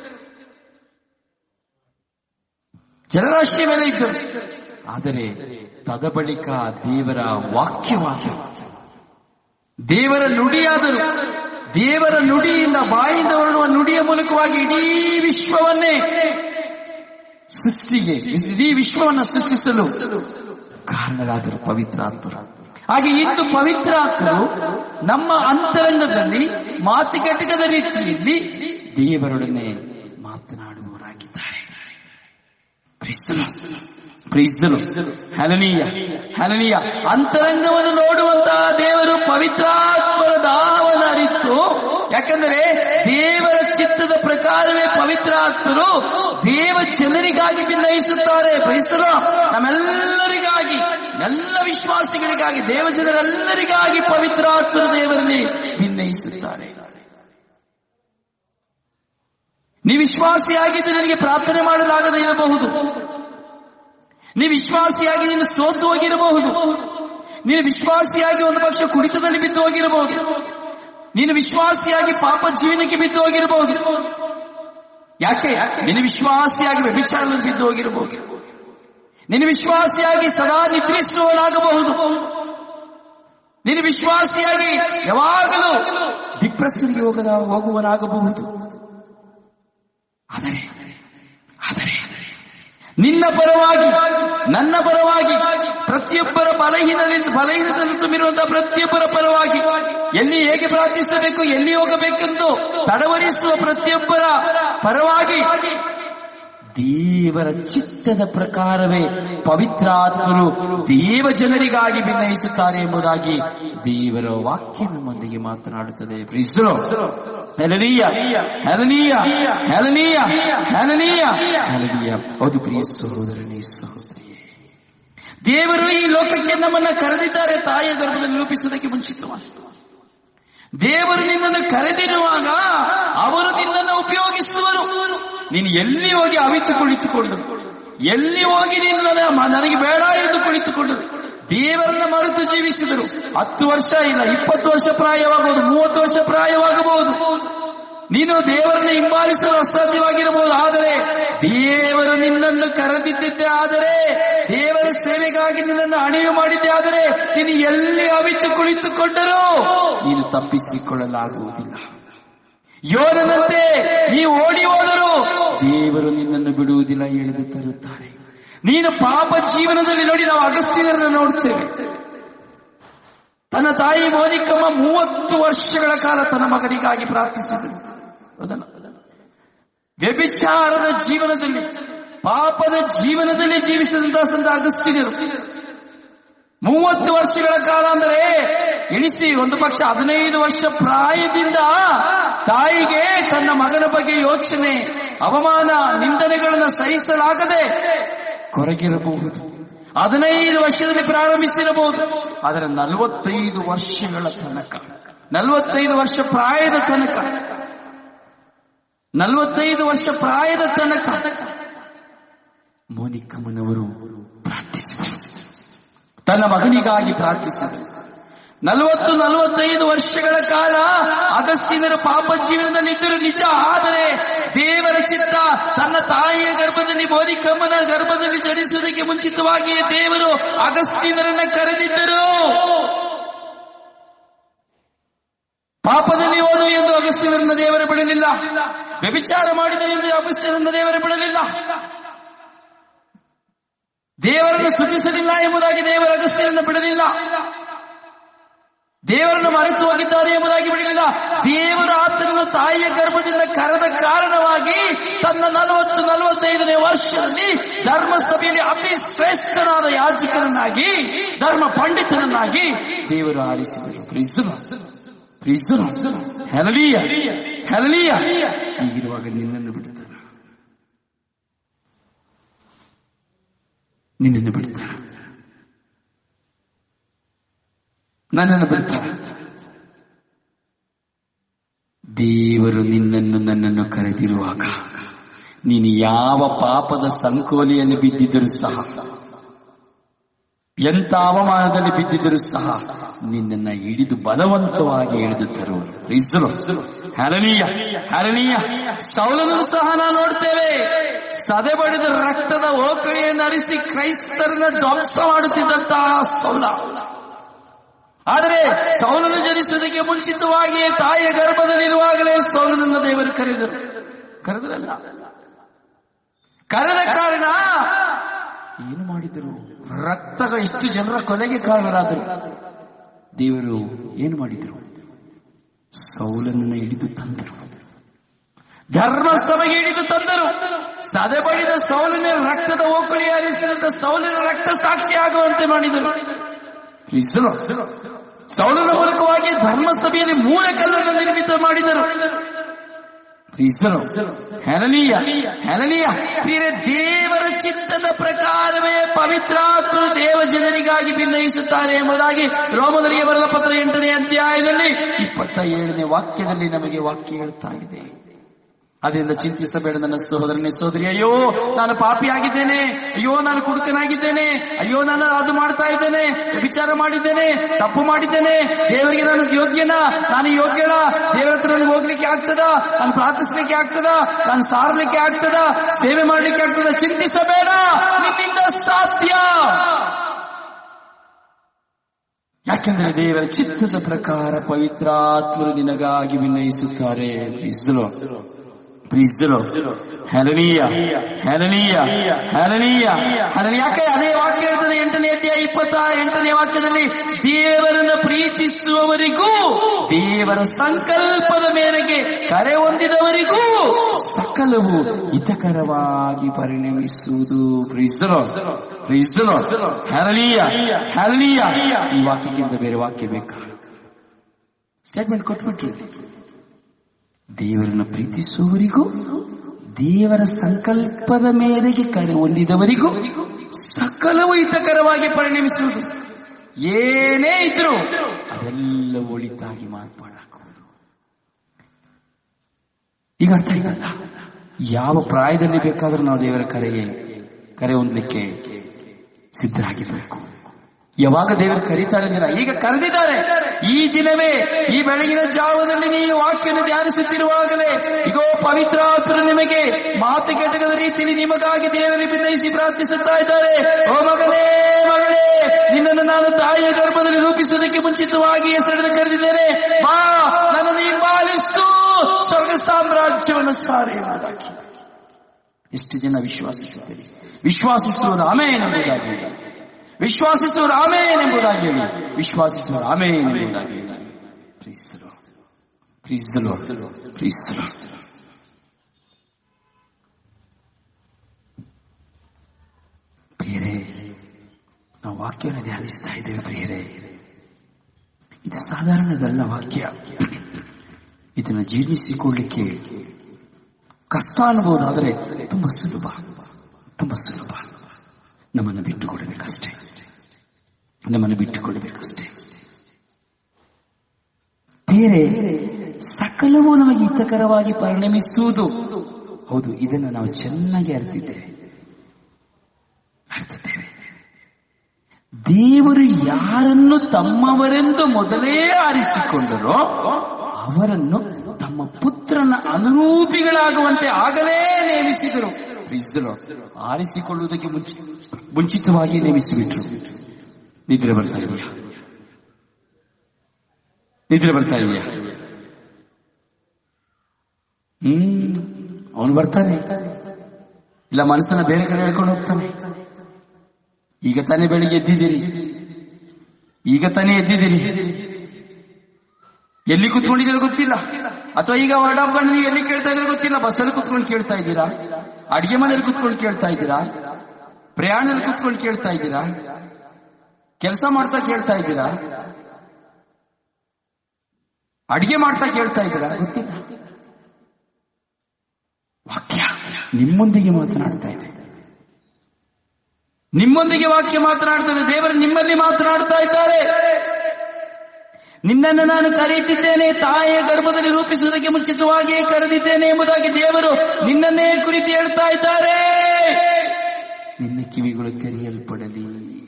ಜಲರಾಶಿಯ ಮೇಲೆ ಇದ್ದರು ಆದರೆ ತದ ಬಳಿಕ ದೇವರ ವಾಕ್ಯವಾದ ದೇವರ ನುಡಿಯಾದರು ದೇವರ ನುಡಿಯಿಂದ ಬಾಯಿಂದ ಹೊರಡುವ ನುಡಿಯ ಮೂಲಕವಾಗಿ ಇಡೀ ವಿಶ್ವವನ್ನೇ ಸೃಷ್ಟಿಗೆ ಇಡೀ ವಿಶ್ವವನ್ನು ಸೃಷ್ಟಿಸಲು ಕಾರಣರಾದರು ಪವಿತ್ರಾತ್ಮರು ಹಾಗೆ ಇಂದು ಪವಿತ್ರಾತ್ಮರು ನಮ್ಮ ಅಂತರಂಗದಲ್ಲಿ ಮಾತುಕಟಕದ ರೀತಿಯಲ್ಲಿ ದೇವರೊಡನೆ ಮಾತನಾಡುವವರಾಗಿದ್ದಾರೆ ಕ್ರಿಸ್ತನು ಕ್ರಿಸ್ತನು ಹಲನೀಯ ಹಲನೀಯ ಅಂತರಂಗವನ್ನು ನೋಡುವಂತಹ ದೇವರು ಪವಿತ್ರಾತ್ಮರ ದಾಹವನ್ನು ಅರಿತು ಯಾಕಂದರೆ ದೇವರ ಚಿತ್ತದ ಪ್ರಕಾರವೇ ಪವಿತ್ರಾತ್ಮರು ದೇವ ಜನರಿಗಾಗಿ ಭಿನ್ನಯಿಸುತ್ತಾರೆ ಕ್ರೈಸ್ತರು ನಮ್ಮೆಲ್ಲರಿಗಾಗಿ ಎಲ್ಲ ವಿಶ್ವಾಸಿಗಳಿಗಾಗಿ ದೇವ ಜನರೆಲ್ಲರಿಗಾಗಿ ಪವಿತ್ರಾತ್ಮರ ದೇವರಲ್ಲಿ ಭಿನ್ನಯಿಸುತ್ತಾರೆ ನೀವು ವಿಶ್ವಾಸಿಯಾಗಿದ್ದು ನಿನಗೆ ಪ್ರಾರ್ಥನೆ ಮಾಡಲಾಗದೇ ಇರಬಹುದು ನೀವು ವಿಶ್ವಾಸಿಯಾಗಿ ನೀನು ಸೋತು ಹೋಗಿರಬಹುದು ನೀನು ವಿಶ್ವಾಸಿಯಾಗಿ ಒಂದು ಪಕ್ಷ ಕುಡಿತದಲ್ಲಿ ಬಿದ್ದು ಹೋಗಿರಬಹುದು ನೀನು ವಿಶ್ವಾಸಿಯಾಗಿ ಪಾಪ ಜೀವನಕ್ಕೆ ಬಿದ್ದು ಹೋಗಿರಬಹುದು ಯಾಕೆ ನೀನು ವಿಶ್ವಾಸಿಯಾಗಿ ವ್ಯಭಿಚಾರದಲ್ಲಿ ಬಿದ್ದು ಹೋಗಿರಬಹುದು ನೀನು ವಿಶ್ವಾಸಿಯಾಗಿ ಸದಾ ನಿದ್ರಿಸುವನಾಗಬಹುದು ನೀನು ವಿಶ್ವಾಸಿಯಾಗಿ ಯಾವಾಗಲೂ ಡಿಪ್ರೆಷನ್ಗೆ ಹೋಗದ ಹೋಗುವನಾಗಬಹುದು ಆದರೆ ಆದರೆ ನಿನ್ನ ಪರವಾಗಿ ನನ್ನ ಪರವಾಗಿ ಪ್ರತಿಯೊಬ್ಬರ ಬಲಹೀನದಿಂದ ಬಲಹೀನದಲ್ಲಿ ತುಂಬಿರುವಂತಹ ಪ್ರತಿಯೊಬ್ಬರ ಪರವಾಗಿ ಎಲ್ಲಿ ಹೇಗೆ ಪ್ರಾರ್ಥಿಸಬೇಕು ಎಲ್ಲಿ ಹೋಗಬೇಕೆಂದು ತಡವರಿಸುವ ಪ್ರತಿಯೊಬ್ಬರ ಪರವಾಗಿ ದೇವರ ಚಿತ್ತದ ಪ್ರಕಾರವೇ ಪವಿತ್ರಾತ್ಮರು ದೇವ ಜನರಿಗಾಗಿ ಭಿನ್ನಯಿಸುತ್ತಾರೆ ಎಂಬುದಾಗಿ ದೇವರ ವಾಕ್ಯ ನಮ್ಮೊಂದಿಗೆ ಮಾತನಾಡುತ್ತದೆ ಪ್ರೀಸಲು ಹೆಲನೀಯ ಹೆಲನೀಯ ಹೆಲನೀಯ ಹೆಲನೀಯ ಹೆಲನೀಯ ಹೌದು ಪ್ರಿಯ ಸಹೋದರನೇ ಸಹೋದರಿಯೇ ದೇವರು ಈ ಲೋಕಕ್ಕೆ ನಮ್ಮನ್ನ ಕರೆದಿದ್ದಾರೆ ತಾಯಿಯ ಗರ್ಭದಲ್ಲಿ ರೂಪಿಸುವುದಕ್ಕೆ ಮುಂಚಿತವಾಗಿ ದೇವರು ನಿನ್ನನ್ನು ಕರೆದಿರುವಾಗ ಅವರು ನಿನ್ನನ್ನು ಉಪಯೋಗಿಸುವರು ನೀನು ಎಲ್ಲಿ ಹೋಗಿ ಅವಿತು ಕುಳಿತುಕೊಂಡು ಎಲ್ಲಿ ಹೋಗಿ ನೀನು ನನ್ನ- ನನಗೆ ಬೇಡ ಎಂದು ಕುಳಿತುಕೊಂಡು ದೇವರನ್ನ ಮರೆತು ಜೀವಿಸಿದರು ಹತ್ತು ವರ್ಷ ಇಲ್ಲ ಇಪ್ಪತ್ತು ವರ್ಷ ಪ್ರಾಯವಾಗಬಹುದು ಮೂವತ್ತು ವರ್ಷ ಪ್ರಾಯವಾಗಬಹುದು ನೀನು ದೇವರನ್ನು ಹಿಂಬಾಲಿಸಲು ಅಸಾಧ್ಯವಾಗಿರಬಹುದು ಆದರೆ ದೇವರು ನಿನ್ನನ್ನು ಕರೆದಿದ್ದಿದ್ದೆ ಆದರೆ ದೇವರ ಸೇವೆಗಾಗಿ ನಿನ್ನನ್ನು ಅಣಿವು ಮಾಡಿದ್ದೆ ಆದರೆ ನೀನು ಎಲ್ಲಿ ಅವಿತು ಕುಳಿತುಕೊಂಡರೂ ನೀನು ತಪ್ಪಿಸಿಕೊಳ್ಳಲಾಗುವುದಿಲ್ಲ ಯೋಧನಂತೆ ನೀವು ಓಡಿ ಹೋದರು ದೇವರು ನಿನ್ನನ್ನು ಬಿಡುವುದಿಲ್ಲ ಎಳೆದು ತರುತ್ತಾರೆ ನೀನು ಪಾಪ ಜೀವನದಲ್ಲಿ ನೋಡಿ ನಾವು ಅಗಸ್ತ್ಯನನ್ನು ನೋಡುತ್ತೇವೆ ತನ್ನ ತಾಯಿ ಮೋನಿಕಮ್ಮ ಮೂವತ್ತು ವರ್ಷಗಳ ಕಾಲ ತನ್ನ ಮಗನಿಗಾಗಿ ಪ್ರಾರ್ಥಿಸಿದರು ಹೌದಲ್ಲ? ವ್ಯಭಿಚಾರದ ಜೀವನದಲ್ಲಿ ಪಾಪದ ಜೀವನದಲ್ಲಿ ಜೀವಿಸಿದಂತಹ ಸಂತ ಅಗಸ್ತ್ಯರು ಮೂವತ್ತು ವರ್ಷಗಳ ಕಾಲ ಅಂದರೆ ಎಣಿಸಿ ಒಂದು ಪಕ್ಷ ಹದಿನೈದು ವರ್ಷ ಪ್ರಾಯದಿಂದ ತಾಯಿಗೆ ತನ್ನ ಮಗನ ಬಗ್ಗೆ ಯೋಚನೆ ಅವಮಾನ ನಿಂದನೆಗಳನ್ನು ಸಹಿಸಲಾಗದೆ ಕೊರಗಿರಬಹುದು ಹದಿನೈದು ವರ್ಷದಲ್ಲಿ ಪ್ರಾರಂಭಿಸಿರಬಹುದು ಆದರೆ ನಲವತ್ತೈದು ವರ್ಷಗಳ ತನಕ ನಲವತ್ತೈದು ವರ್ಷ ಪ್ರಾಯದ ತನಕ ನಲವತ್ತೈದು ವರ್ಷ ಪ್ರಾಯದ ತನಕ ಮೋನಿಕಮ್ಮನವರು ಪ್ರಾರ್ಥಿಸಿದರು ತನ್ನ ಮಗನಿಗಾಗಿ ಪ್ರಾರ್ಥಿಸಿದರು ನಲವತ್ತು ನಲವತ್ತೈದು ವರ್ಷಗಳ ಕಾಲ ಅಗಸ್ತ್ಯನರ ಪಾಪ ಜೀವನದಲ್ಲಿ ಇದ್ದರು ನಿಜ ಆದರೆ ದೇವರ ಚಿತ್ತ ತನ್ನ ತಾಯಿಯ ಗರ್ಭದಲ್ಲಿ ಮೋನಿಕಮ್ಮನ ಗರ್ಭದಲ್ಲಿ ಜನಿಸುವುದಕ್ಕೆ ಮುಂಚಿತವಾಗಿಯೇ ದೇವರು ಅಗಸ್ತ್ಯನರನ್ನ ಕರೆದಿದ್ದರು ಪಾಪದಲ್ಲಿ ಹೋದು ಎಂದು ಅಗಸ್ತ್ಯನರನ್ನ ದೇವರ ಬಿಡಲಿಲ್ಲ ವ್ಯಭಿಚಾರ ಮಾಡಿದರು ಎಂದು ಅಗಸ್ತ್ಯನರನ್ನ ದೇವರ ಬಿಡಲಿಲ್ಲ ದೇವರನ್ನು ಸ್ತುತಿಸಲಿಲ್ಲ ಎಂಬುದಾಗಿ ದೇವರ ಅಗಸ್ತ್ಯರನ್ನು ಬಿಡಲಿಲ್ಲ ದೇವರನ್ನು ಮರೆತು ಹೋಗಿದ್ದಾರೆ ಎಂಬುದಾಗಿ ಬಿಡಲಿಲ್ಲ ದೇವರ ಆತನನ್ನು ತಾಯಿಯ ಗರ್ಭದಿಂದ ಕರೆದ ಕಾರಣವಾಗಿ ತನ್ನ ನಲವತ್ತು ನಲವತ್ತೈದನೇ ವರ್ಷದಲ್ಲಿ ಧರ್ಮ ಸಭೆಯಲ್ಲಿ ಅತಿ ಶ್ರೇಷ್ಠನಾದ ಯಾಜಕನನ್ನಾಗಿ ಧರ್ಮ ಪಂಡಿತನನ್ನಾಗಿ ದೇವರು ಆರಿಸಿದರು ಪ್ರೀಸರು ಪ್ರೀಸರು ಹೆಲಲಿಯ ಹೆಲಲಿಯ ಹೀಗಿರುವಾಗ ನಿನ್ನನ್ನು ಬಿಡುತ್ತಾರೆ ನಿನ್ನನ್ನು ಬಿಡ್ತಾರೆ ನನ್ನನ್ನು ಬಿಡ್ತಾರೆ ದೇವರು ನಿನ್ನನ್ನು ನನ್ನನ್ನು ಕರೆದಿರುವಾಗ ನೀನು ಯಾವ ಪಾಪದ ಸಂಕೋಲೆಯಲ್ಲಿ ಬಿದ್ದಿದ್ದರೂ ಸಹ ಎಂತ ಅವಮಾನದಲ್ಲಿ ಬಿದ್ದಿದ್ದರೂ ಸಹ ನಿನ್ನನ್ನ ಹಿಡಿದು ಬಲವಂತವಾಗಿ ಎಳೆದು ತರುವರು ಇಸ್ರು ಹರಣೀಯ ಹರಣೀಯ ಸೌಲನನ್ನು ಸಹ ನಾವು ನೋಡ್ತೇವೆ ಸದೆ ಬಡಿದ ರಕ್ತದ ಓಕಳಿಯನ್ನು ಅರಿಸಿ ಕ್ರೈಸ್ತರನ್ನ ಧ್ವಂಸ ಮಾಡುತ್ತಿದ್ದಂತಹ ಸೌಲ ಆದರೆ ಸೌಲನು ಜನಿಸುವುದಕ್ಕೆ ಮುಂಚಿತವಾಗಿಯೇ ತಾಯಿಯ ಗರ್ಭದಲ್ಲಿರುವಾಗಲೇ ಸೌಲನನ್ನ ದೇವರು ಕರೆದರು ಕರೆದ್ರಲ್ಲ ಕರೆದ ಕಾರಣ ಏನು ಮಾಡಿದರು ರಕ್ತ ಎಷ್ಟು ಜನರ ಕೊಲೆಗೆ ಕಾರಣರಾದರು ದೇವರು ಏನು ಮಾಡಿದರು ಸೌಲನನ್ನ ಹಿಡಿದು ತಂದರು ಧರ್ಮ ಸಭೆಗೆ ಹಿಡಿದು ತಂದರು ಸದೆ ಬಡಿದ ಸೌಲಿನ ರಕ್ತದ ಓಕಳಿ ಹರಿಸಿದಂತ ಸೌಲಿನ ರಕ್ತ ಸಾಕ್ಷಿ ಆಗುವಂತೆ ಮಾಡಿದರು ಇಸ್ರೋ ಸೌಲನ ಮೂಲಕವಾಗಿ ಧರ್ಮಸಭೆಯಲ್ಲಿ ಮೂಲ ಕಲ್ಲನ್ನು ನಿರ್ಮಿತ ಮಾಡಿದರು ಇಸ್ರೋ ಹೆನನೀಯ ಹೆನನೀಯ ಪ್ರಿಯರೇ ದೇವರ ಚಿತ್ತದ ಪ್ರಕಾರವೇ ಪವಿತ್ರಾತ್ಮರು ದೇವ ಜನರಿಗಾಗಿ ಭಿನ್ನಯಿಸುತ್ತಾರೆ ಎಂಬುದಾಗಿ ರೋಮದರಿಗೆ ಬರೆದ ಪತ್ರ ಎಂಟನೇ ಅಧ್ಯಾಯದಲ್ಲಿ ಇಪ್ಪತ್ತ ಏಳನೇ ವಾಕ್ಯದಲ್ಲಿ ನಮಗೆ ವಾಕ್ಯ ಹೇಳ್ತಾ ಇದೆ ಅದರಿಂದ ಚಿಂತಿಸಬೇಡ ನನ್ನ ಸಹೋದರನೇ ಸಹೋದರಿ ಅಯ್ಯೋ ನಾನು ಪಾಪಿಯಾಗಿದ್ದೇನೆ ಅಯ್ಯೋ ನಾನು ಕುಡುಕನಾಗಿದ್ದೇನೆ ಅಯ್ಯೋ ನಾನು ಅದು ಮಾಡ್ತಾ ಇದ್ದೇನೆ ವಿಚಾರ ಮಾಡಿದ್ದೇನೆ ತಪ್ಪು ಮಾಡಿದ್ದೇನೆ ದೇವರಿಗೆ ನಾನು ಯೋಗ್ಯನ ನಾನು ಯೋಗ್ಯನ ದೇವರ ಹತ್ರ ನನಗೆ ಹೋಗ್ಲಿಕ್ಕೆ ಆಗ್ತದ ನಾನು ಪ್ರಾರ್ಥಿಸ್ಲಿಕ್ಕೆ ಆಗ್ತದ ನಾನು ಸಾರಲಿಕ್ಕೆ ಆಗ್ತದ ಸೇವೆ ಮಾಡ್ಲಿಕ್ಕೆ ಆಗ್ತದ ಚಿಂತಿಸಬೇಡ ನಿನ್ನಿಂದ ಸಾಧ್ಯ ಯಾಕೆಂದ್ರೆ ದೇವರ ಚಿತ್ತದ ಪ್ರಕಾರ ಪವಿತ್ರಾತ್ಮರು ನಿನಗಾಗಿ ವಿನಯಿಸುತ್ತಾರೆ ಇಸ್ಲೋ ಪ್ರೀಸಲು ಹೆಲನೀಯ ಹೆಲನೀಯ ಹೆಲನೀಯ ಹೆಲನಿ ಯಾಕೆ ಅದೇ ವಾಕ್ಯ ಹೇಳ್ತದೆ ಎಂಟನೇ ಅಧ್ಯಾಯ ಇಪ್ಪತ್ತ ಎಂಟನೇ ವಾಕ್ಯದಲ್ಲಿ ದೇವರನ್ನು ಪ್ರೀತಿಸುವವರಿಗೂ ದೇವರ ಸಂಕಲ್ಪದ ಮೇರೆಗೆ ಕರೆ ಹೊಂದಿದವರಿಗೂ ಸಕಲವು ಹಿತಕರವಾಗಿ ಪರಿಣಮಿಸುವುದು ಪ್ರೀಸಲು ಪ್ರೀಸಲು ಹೆಲನೀಯ ಹೆಲನೀಯ ಈ ವಾಕ್ಯಕ್ಕಿಂತ ಬೇರೆ ವಾಕ್ಯ ಬೇಕಾ ಸ್ಟೇಟ್ಮೆಂಟ್ ಕೊಟ್ಬಿಟ್ರಿ ದೇವರನ್ನು ಪ್ರೀತಿಸುವವರಿಗೂ ದೇವರ ಸಂಕಲ್ಪದ ಮೇರೆಗೆ ಕರೆ ಹೊಂದಿದವರಿಗೂ ಸಕಲವು ಹಿತಕರವಾಗಿ ಪರಿಣಮಿಸುವುದು ಏನೇ ಇದ್ರು ಅದೆಲ್ಲ ಒಳಿತಾಗಿ ಮಾರ್ಪಾಡಾಗುವುದು ಈಗ ಅರ್ಥ ಆಗಲ್ಲ ಯಾವ ಪ್ರಾಯದಲ್ಲಿ ಬೇಕಾದ್ರೂ ನಾವು ದೇವರ ಕರೆಗೆ ಕರೆ ಹೊಂದಲಿಕ್ಕೆ ಸಿದ್ಧರಾಗಿರ್ಬೇಕು ಯಾವಾಗ ದೇವರು ಕರೀತಾರೆ ಅಂದ್ರೆ ಈಗ ಕರೆದಿದ್ದಾರೆ ಈ ದಿನವೇ ಈ ಬೆಳಗಿನ ಜಾವದಲ್ಲಿ ನೀವು ವಾಕ್ಯವನ್ನು ಧ್ಯಾನಿಸುತ್ತಿರುವಾಗಲೇ ಇಗೋ ಪವಿತ್ರಾತ್ಮರು ನಿಮಗೆ ಮಾತು ಕೆಟ್ಟದ ರೀತಿಯಲ್ಲಿ ನಿಮಗಾಗಿ ದೇವರಲ್ಲಿ ಭಿನ್ನಯಿಸಿ ಪ್ರಾರ್ಥಿಸುತ್ತಾ ಇದ್ದಾರೆ ಓ ಮಗನೇ ಮಗಳೇ ನಿನ್ನನ್ನು ನಾನು ತಾಯಿಯ ಗರ್ಭದಲ್ಲಿ ರೂಪಿಸುವುದಕ್ಕೆ ಮುಂಚಿತವಾಗಿ ಹೆಸರನ್ನು ಕರೆದಿದ್ದೇನೆ ಬಾ ನನ್ನನ್ನು ಹಿಂಬಾಲಿಸು ಸ್ವರ್ಗ ಸಾಮ್ರಾಜ್ಯವನ್ನು ಸಾರೆ ಎಂಬುದಾಗಿ ಎಷ್ಟು ಜನ ವಿಶ್ವಾಸಿಸುತ್ತೀರಿ ವಿಶ್ವಾಸಿಸುವುದು ಆಮೇನ್ ಎಂಬುದಾಗಿ ಹೇಳಿ. ವಿಶ್ವಾಸಿಸುವುದು ಆಮೇನ್ ಎಂಬುದಾಗಿ ಹೇಳಿ ವಿಶ್ವಾಸಿಸುವುದು ಆಮೇನ್ ಎಂಬುದಾಗಿ ಹೇಳಿ ಪ್ರೀಸಲು ಪ್ರೀಸಲು ಪ್ರೀಸಲು ಪ್ರಿಯರೇ ನಾವು ವಾಕ್ಯವನ್ನು ಧ್ಯಾನಿಸ್ತಾ ಇದ್ದೇವೆ ಪ್ರಿಯರೇ ಇದು ಸಾಧಾರಣದಲ್ಲ ವಾಕ್ಯ ಇದನ್ನು ಜೀರ್ಣಿಸಿಕೊಳ್ಳಿಕ್ಕೆ ಕಷ್ಟ ಅನ್ಬೋದು ಆದರೆ ತುಂಬಾ ಸುಲಭ ತುಂಬಾ ಸುಲಭ ನಮ್ಮನ್ನು ಬಿಟ್ಟುಕೊಡಬೇಕಷ್ಟೇ ನಮ್ಮನ್ನು ಬಿಟ್ಟುಕೊಡಬೇಕಷ್ಟೇ ಬೇರೆ ಸಕಲವೂ ನಮಗೆ ಹಿತಕರವಾಗಿ ಪರಿಣಮಿಸುವುದು ಹೌದು ಇದನ್ನು ನಾವು ಚೆನ್ನಾಗಿ ಅರ್ತಿದ್ದೇವೆ ಅರ್ತಿದ್ದೇವೆ ದೇವರು ಯಾರನ್ನು ತಮ್ಮವರೆಂದು ಮೊದಲೇ ಆರಿಸಿಕೊಂಡರೋ ಅವರನ್ನು ತಮ್ಮ ಪುತ್ರನ ಅನುರೂಪಿಗಳಾಗುವಂತೆ ಆಗಲೇ ನೇಮಿಸಿದರು ಇಸ್ರೋ ಆರಿಸಿಕೊಳ್ಳುವುದಕ್ಕೆ ಮುಂಚಿ ಮುಂಚಿತವಾಗಿ ನೇಮಿಸಿಬಿಟ್ರು ನಿದ್ರೆ ಬರ್ತಾ ಇದೆಯಾ ನಿದ್ರೆ ಬರ್ತಾ ಇದೆಯಾ ಹ್ಮ್ ಅವನು ಬರ್ತಾನೆ ಇಲ್ಲ ಮನಸ್ಸನ್ನ ಬೇರೆ ಕಡೆ ಹೇಳ್ಕೊಂಡು ಹೋಗ್ತಾನೆ ಈಗ ತಾನೇ ಬೆಳಿಗ್ಗೆ ಎದ್ದಿದ್ದೀರಿ ಈಗ ತಾನೇ ಎದ್ದಿದ್ದೀರಿ ಎಲ್ಲಿ ಕುತ್ಕೊಂಡಿದ್ದೀರೋ ಗೊತ್ತಿಲ್ಲ ಅಥವಾ ಈಗ ಹೊರಡಾಕೊಂಡು ನೀವು ಎಲ್ಲಿ ಕೇಳ್ತಾ ಇದ್ದೀರೋ ಗೊತ್ತಿಲ್ಲ ಬಸ್ಸಲ್ಲಿ ಕುತ್ಕೊಂಡು ಕೇಳ್ತಾ ಇದ್ದೀರಾ ಅಡಿಗೆ ಮನೆಯಲ್ಲಿ ಕುತ್ಕೊಂಡು ಕೇಳ್ತಾ ಇದ್ದೀರಾ ಪ್ರಯಾಣದಲ್ಲಿ ಕುತ್ಕೊಂಡು ಕೇಳ್ತಾ ಇದ್ದೀರಾ ಕೆಲಸ ಮಾಡ್ತಾ ಕೇಳ್ತಾ ಇದ್ದೀರಾ ಅಡಿಗೆ ಮಾಡ್ತಾ ಕೇಳ್ತಾ ಇದ್ದೀರಾ ಗೊತ್ತಿಲ್ಲ ವಾಕ್ಯ ನಿಮ್ಮೊಂದಿಗೆ ಮಾತನಾಡ್ತಾ ಇದೆ ನಿಮ್ಮೊಂದಿಗೆ ವಾಕ್ಯ ಮಾತನಾಡ್ತದೆ ದೇವರು ನಿಮ್ಮಲ್ಲಿ ಮಾತನಾಡ್ತಾ ಇದ್ದಾರೆ ನಿನ್ನನ್ನು ನಾನು ಕರೆಯುತ್ತಿದ್ದೇನೆ ತಾಯಿಯ ಗರ್ಭದಲ್ಲಿ ರೂಪಿಸುವುದಕ್ಕೆ ಮುಂಚಿತವಾಗಿಯೇ ಕರೆದಿದ್ದೇನೆ ಎಂಬುದಾಗಿ ದೇವರು ನಿನ್ನನ್ನೇ ಕುರಿತು ಹೇಳ್ತಾ ಇದ್ದಾರೆ ನಿನ್ನ ಕಿವಿಗಳು ತೆರೆಯಲ್ಪಡಲಿ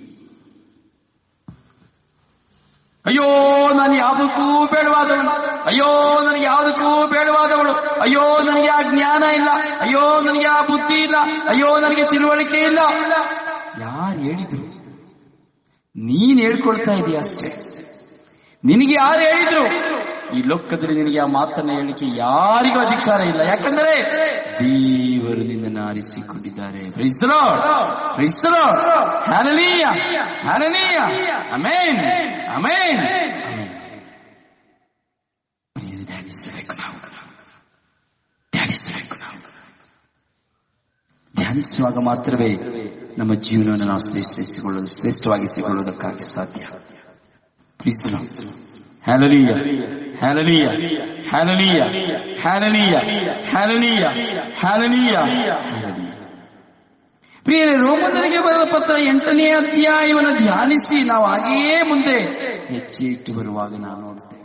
ಅಯ್ಯೋ ನಾನು ಯಾವುದಕ್ಕೂ ಬೇಡವಾದವನು ಅಯ್ಯೋ ನನಗೆ ಯಾವುದಕ್ಕೂ ಬೇಡವಾದವಳು ಅಯ್ಯೋ ನನಗೆ ಆ ಜ್ಞಾನ ಇಲ್ಲ ಅಯ್ಯೋ ನನಗೆ ಆ ಬುದ್ಧಿ ಇಲ್ಲ ಅಯ್ಯೋ ನನಗೆ ತಿಳುವಳಿಕೆ ಇಲ್ಲ ಯಾರು ಹೇಳಿದ್ರು ನೀನ್ ಹೇಳ್ಕೊಳ್ತಾ ಇದೀಯ ಅಷ್ಟೇ ನಿನಗೆ ಯಾರು ಹೇಳಿದ್ರು ಈ ಲೋಕದಲ್ಲಿ ನಿನಗೆ ಆ ಮಾತನ್ನ ಹೇಳಿಕೆ ಯಾರಿಗೂ ಅಧಿಕಾರ ಇಲ್ಲ ಯಾಕಂದರೆ ದೇವರು ನಿನ್ನನ್ನು ಆರಿಸಿಕೊಂಡಿದ್ದಾರೆ ಪ್ರಿಸರೋ ಪ್ರಿಸರೋ ಹ್ಯಾನಲೀಯ ಹ್ಯಾನಲೀಯ ಅಮೇನ್ ಅಮೇನ್ ಪ್ರಿಯರೇ, ಧ್ಯಾನಿಸಬೇಕು ನಾವು ಧ್ಯಾನಿಸಬೇಕು ನಾವು ಧ್ಯಾನಿಸುವಾಗ ಮಾತ್ರವೇ ನಮ್ಮ ಜೀವನವನ್ನು ನಾವು ಶ್ರೇಷ್ಠಿಸಿಕೊಳ್ಳಲು ಶ್ರೇಷ್ಠವಾಗಿಸಿಕೊಳ್ಳುವುದಕ್ಕಾಗಿ ಸಾಧ್ಯ Praise the Lord. Hallelujah. Hallelujah. Hallelujah. Hallelujah. Hallelujah. Hallelujah. Hallelujah. ಪ್ರಿಯರೇ ರೋಮನರಿಗೆ ಬರೆದ ಪತ್ರ ಎಂಟನೇ ಅಧ್ಯಾಯವನ್ನು ಧ್ಯಾನಿಸಿ ನಾವು ಹಾಗೆಯೇ ಮುಂದೆ ಹೆಜ್ಜೆ ಇಟ್ಟು ಬರುವಾಗ ನಾವು ನೋಡ್ತೇವೆ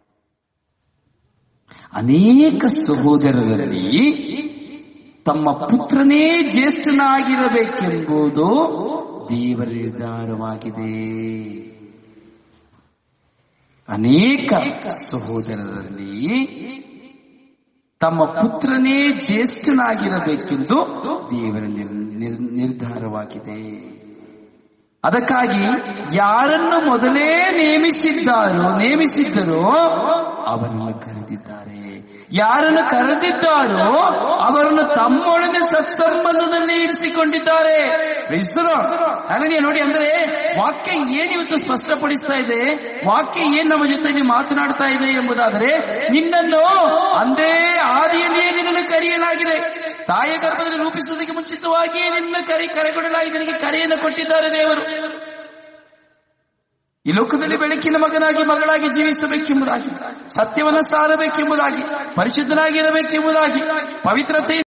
ಅನೇಕ ಸಹೋದರರಲ್ಲಿ ತಮ್ಮ ಪುತ್ರನೇ ಜ್ಯೇಷ್ಠನಾಗಿರಬೇಕೆಂಬುದು ದೇವರ ನಿರ್ಧಾರವಾಗಿದೆ ಅನೇಕ ಸಹೋದರರಲ್ಲಿ ತಮ್ಮ ಪುತ್ರನೇ ಜ್ಯೇಷ್ಠನಾಗಿರಬೇಕೆಂದು ದೇವರ ನಿರ್- ನಿರ್- ನಿರ್ಧಾರವಾಗಿದೆ ಅದಕ್ಕಾಗಿ ಯಾರನ್ನು ಮೊದಲೇ ನೇಮಿಸಿದ್ದಾರೋ ನೇಮಿಸಿದ್ದರೋ ಅವರನ್ನು ಕರೆದಿದ್ದಾರೆ ಯಾರನ್ನು ಕರೆದಿದ್ದಾರೋ ಅವರನ್ನು ತಮ್ಮೊಡನೆ ಸತ್ಸಂಬಂಧದಲ್ಲಿ ಇರಿಸಿಕೊಂಡಿದ್ದಾರೆ Praise the Lord. ಹಾಗಾಗಿ ನೋಡಿ ಅಂದ್ರೆ ವಾಕ್ಯ ಏನ್ ಇವತ್ತು ಸ್ಪಷ್ಟಪಡಿಸ್ತಾ ಇದೆ ವಾಕ್ಯ ಏನ್ ನಮ್ಮ ಜೊತೆಯಲ್ಲಿ ಮಾತನಾಡ್ತಾ ಇದೆ ಎಂಬುದಾದರೆ ನಿನ್ನನ್ನು ಅಂದೇ ಆದಿಯಲ್ಲಿಯೇ ನಿನ್ನನ್ನು ಕರೆಯಲಾಗಿದೆ ತಾಯಿಯ ಗರ್ಭದಲ್ಲಿ ರೂಪಿಸುವುದಕ್ಕೆ ಮುಂಚಿತವಾಗಿಯೇ ನಿನ್ನ ಕರೆ ಕರೆಗೊಳ್ಳಲಾಗಿದೆ ನಿನಗೆ ಕರೆಯನ್ನು ಕೊಟ್ಟಿದ್ದಾರೆ ದೇವರು ಈ ಲೋಕದಲ್ಲಿ ಬೆಳಕಿನ ಮಗನಾಗಿ ಮಗಳಾಗಿ ಜೀವಿಸಬೇಕೆಂಬುದಾಗಿ ಸತ್ಯವನ್ನು ಸಾರಬೇಕೆಂಬುದಾಗಿ ಪರಿಶುದ್ಧನಾಗಿರಬೇಕೆಂಬುದಾಗಿ ಪವಿತ್ರತೆ